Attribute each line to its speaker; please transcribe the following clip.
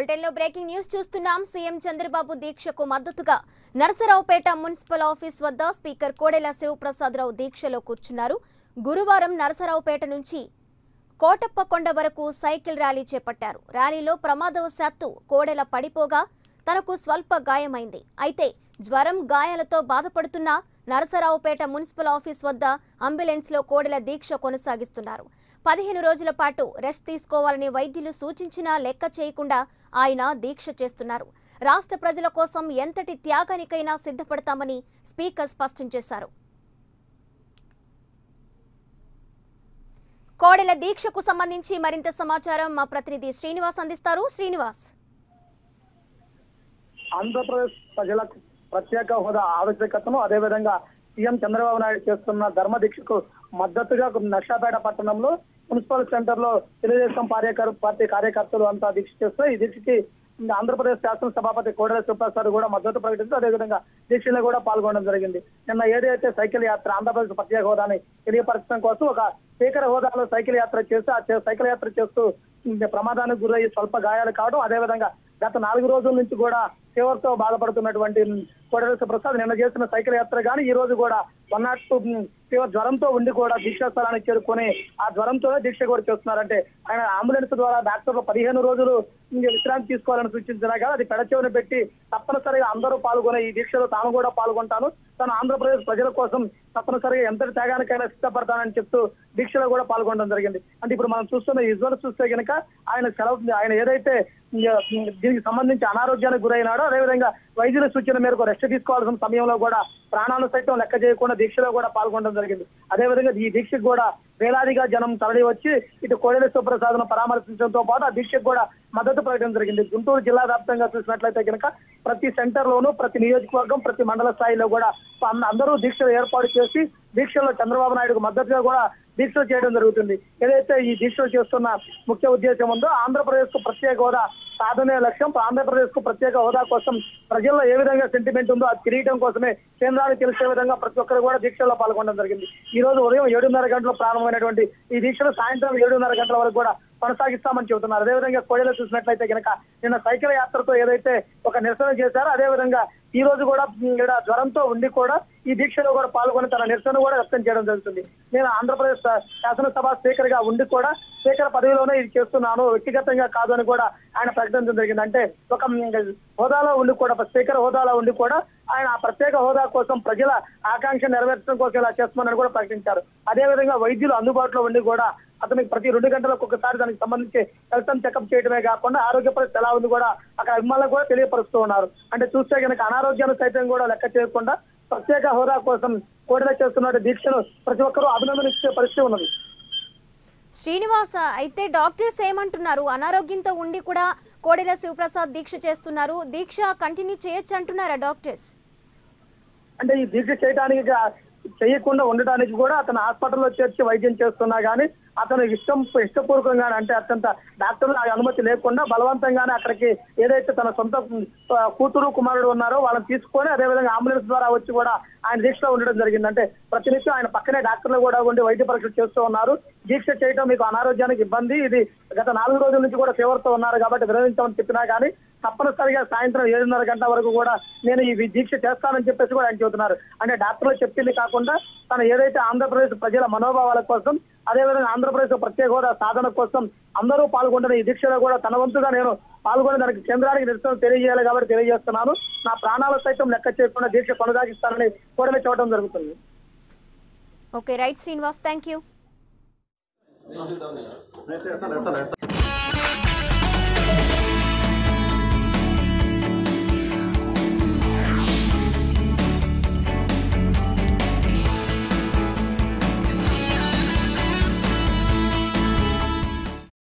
Speaker 1: bulletin లో breaking news చూస్తున్నాం CM Chandrababu దీక్షకు మద్దతుగా నరసరావుపేట మున్సిపల్ ఆఫీస్ వద్ద స్పీకర్ కోడెల శివప్రసాదరావు దీక్షలో కూర్చున్నారు గురువారం నరసరావుపేట నుంచి కోటప్పకొండ వరకు సైకిల్ ర్యాలీ చేపట్టారు ర్యాలీలో ప్రమాదవశాత్తు కోడెల పడిపోగా తనకు స్వల్ప గాయమైంది అయితే జ్వరం గాయాలతో బాధపడుతున్న నరసరావుపేట మున్సిపల్ ఆఫీస్ వద్ద అంబులెన్స్లో కోడెల దీక్ష కొనసాగిస్తున్నారు పదిహేను రోజుల పాటు రెస్ట్ తీసుకోవాలని వైద్యులు సూచించినా లెక్క చేయకుండా ఆయన దీక్ష చేస్తున్నారు రాష్ట్ర ప్రజల కోసం ఎంతటి త్యాగానికైనా సిద్ధపడతామని స్పీకర్ స్పష్టం చేశారు కోడెల దీక్షకు సంబంధించి మరింత సమాచారం మా ప్రతినిధి శ్రీనివాస్ అందిస్తారు శ్రీనివాస్
Speaker 2: ఆంధ్రప్రదేశ్ ప్రజలకు ప్రత్యేక హోదా ఆవశ్యకతను అదేవిధంగా సీఎం చంద్రబాబు నాయుడు చేస్తున్న ధర్మ దీక్షకు మద్దతుగా నర్సాపేట పట్టణంలో మున్సిపల్ సెంటర్ లో తెలుగుదేశం కార్యకర్ పార్టీ కార్యకర్తలు అంతా దీక్ష చేస్తూ ఈ దీక్షకి ఆంధ్రప్రదేశ్ శాసనసభాపతి కోడెల శివప్రసాద్ కూడా మద్దతు ప్రకటిస్తూ అదేవిధంగా దీక్షలో కూడా పాల్గొనడం జరిగింది నిన్న ఏదైతే సైకిల్ యాత్ర ఆంధ్రప్రదేశ్ ప్రత్యేక హోదాని తెలియపరచడం కోసం ఒక స్పీకర్ హోదాలో సైకిల్ యాత్ర చేస్తూ ఆ చే- సైకిల్ యాత్ర చేస్తూ ఉమ్, ప్రమాదానికి గురయ్యి స్వల్ప గాయాలు కావడం అదేవిధంగా గత నాలుగు రోజుల నుంచి కూడా ఫీవర్తో బాధపడుతున్నటువంటి కోడెల ప్రసాద్ నిన్న చేసిన సైకిల్ యాత్ర కానీ ఈ రోజు కూడా వన్ నాట్ టూ ఫీవర్ జ్వరంతో ఉండి కూడా దీక్షా స్థలానికి చేరుకొని ఆ జ్వరంతోనే దీక్ష కూడా చేస్తున్నారంటే ఆయన అంబులెన్స్ ద్వారా డాక్టర్లు పదిహేను రోజులు ఇంక విశ్రాంతి తీసుకోవాలని సూచించినా కానీ అది పెడచెవిన పెట్టి తప్పనిసరిగా అందరూ పాల్గొనే ఈ దీక్షలో తాను కూడా పాల్గొంటాను తను ఆంధ్రప్రదేశ్ ప్రజల కోసం తప్పనిసరిగా ఎంతటి త్యాగానికైనా సిద్ధపడతానని చెప్తూ దీక్షలో కూడా పాల్గొనడం జరిగింది అంటే ఇప్పుడు మనం చూస్తున్న విజువల్ చూస్తే కనుక ఆయన సెలవు ఆయన ఏదైతే ఇంక దీనికి సంబంధించి అనారోగ్యానికి గురైనాడో అదేవిధంగా వైద్యుల సూచన మేరకు రెస్ట్ తీసుకోవాల్సిన సమయంలో కూడా ప్రాణాలు సైతం లెక్క చేయకుండా దీక్షలో కూడా పాల్గొనడం జరిగింది అదేవిధంగా ఈ దీక్షకు కూడా వేలాదిగా జనం తరలి వచ్చి ఇటు కోడెల సుప్రసాద్ను పరామర్శించడంతో పాటు ఆ దీక్షకు కూడా మద్దతు ప్రకటన జరిగింది గుంటూరు జిల్లా వ్యాప్తంగా చూసినట్లయితే కనుక ప్రతి సెంటర్ లోను ప్రతి నియోజకవర్గం ప్రతి మండల స్థాయిలో కూడా అం- అందరూ దీక్షలు ఏర్పాటు చేసి దీక్షలో చంద్రబాబు నాయుడుకు మద్దతుగా కూడా దీక్షలు చేయడం జరుగుతుంది ఏదైతే ఈ దీక్షలు చేస్తున్న ముఖ్య ఉద్దేశం ఉందో ఆంధ్రప్రదేశ్ కు ప్రత్యేక హోదా సాధనే లక్ష్యం ఆంధ్రప్రదేశ్ కు ప్రత్యేక హోదా కోసం ప్రజల్లో ఏ విధంగా సెంటిమెంట్ ఉందో అది తెలియడం కోసమే కేంద్రానికి తెలిసే విధంగా ప్రతి ఒక్కరు కూడా దీక్షల్లో పాల్గొనడం జరిగింది ఈ రోజు ఉదయం ఏడున్నర గంటల ప్రారంభమైనటువంటి ఈ దీక్షలు సాయంత్రం ఏడున్నర గంటల వరకు కూడా కొనసాగిస్తామని చెబుతున్నారు అదేవిధంగా కోడెలో చూసినట్లయితే కనుక నిన్న సైకిల్ యాత్రతో ఏదైతే ఒక నిరసన చేశారో అదేవిధంగా ఈ రోజు కూడా ఇక్కడ జ్వరంతో ఉండి కూడా ఈ దీక్షలో కూడా పాల్గొని తన నిరసన కూడా వ్యక్తం చేయడం జరుగుతుంది నేను ఆంధ్రప్రదేశ్ శాసనసభ స్పీకర్ గా ఉండి కూడా స్పీకర్ పదవిలోనే ఇది చేస్తున్నాను వ్యక్తిగతంగా కాదు అని కూడా ఆయన ప్రకటించడం జరిగింది అంటే ఒక మ్, హోదాలో ఉండి కూడా ఒక స్పీకర్ హోదాలో ఉండి కూడా ఆయన ఆ ప్రత్యేక హోదా కోసం ప్రజల ఆకాంక్ష నెరవేర్చడం కోసం ఇలా చేస్తున్నారని కూడా ప్రకటించారు అదేవిధంగా వైద్యులు అందుబాటులో ఉండి కూడా అతనికి ప్రతి రెండు గంటలకు ఒకసారి దానికి సంబంధించి హెల్త్ చెకప్ చేయడమే కాకుండా ఆరోగ్య పరిస్థితి ఎలా ఉంది కూడా అక్కడ అభిమానులకు కూడా తెలియపరుస్తూ ఉన్నారు అంటే చూస్తే కనుక అనారోగ్యాన్ని సైతం కూడా లెక్క చేయకుండా ప్రత్యేక హోదా కోసం కోడిన చేస్తున్న దీక్షను ప్రతి ఒక్కరూ అభినందనించే పరిస్థితి ఉన్నది
Speaker 1: శ్రీనివాస అయితే డాక్టర్స్ ఏమంటున్నారు అనారోగ్యంతో ఉండి కూడా కోడెల శివప్రసాద్ దీక్ష చేస్తున్నారు దీక్ష కంటిన్యూ చేయొచ్చు అంటున్నారా డాక్టర్స్
Speaker 2: అంటే ఈ దీక్ష చేయడానికి గా- చేయకుండా ఉండడానికి కూడా అతను హాస్పిటల్లో చేర్చి వైద్యం చేస్తున్నా గానీ అతను ఇష్టం ఇష్టపూర్వకంగానే అంటే అత్యంత డాక్టర్ల అనుమతి లేకుండా బలవంతంగానే అక్కడికి ఏదైతే తన సొంత ఆ, కూతురు కుమారుడు ఉన్నారో వాళ్ళని తీసుకొని అదేవిధంగా అంబులెన్స్ ద్వారా వచ్చి కూడా ఆయన దీక్షలో ఉండడం జరిగింది అంటే ప్రతినిత్యం ఆయన పక్కనే డాక్టర్లు కూడా ఉండి వైద్య పరీక్షలు చేస్తూ ఉన్నారు దీక్ష చేయడం మీకు అనారోగ్యానికి ఇబ్బంది ఇది గత నాలుగు రోజుల నుంచి కూడా ఫీవర్ తో ఉన్నారు కాబట్టి విరమించమని చెప్పినా కానీ తప్పనిసరిగా సాయంత్రం ఏడున్నర గంటల వరకు కూడా నేను ఈ దీక్ష చేస్తానని చెప్పేసి కూడా ఆయన చెబుతున్నారు అంటే డాక్టర్లు చెప్పింది కాకుండా తను ఏదైతే ఆంధ్రప్రదేశ్ ప్రజల మనోభావాల కోసం అదేవిధంగా ఆంధ్రప్రదేశ్ ప్రత్యేక హోదా సాధన కోసం అందరూ పాల్గొంటున్న ఈ దీక్షలో కూడా తన వంతుగా నేను పాల్గొని దానికి కేంద్రానికి నిరసన తెలియజేయాలి కాబట్టి తెలియజేస్తున్నాను నా ప్రాణాల సైతం లెక్క చేయకుండా దీక్ష కొనసాగిస్తానని కూడా చెప్పడం జరుగుతుంది
Speaker 1: okay right Srinivas thank you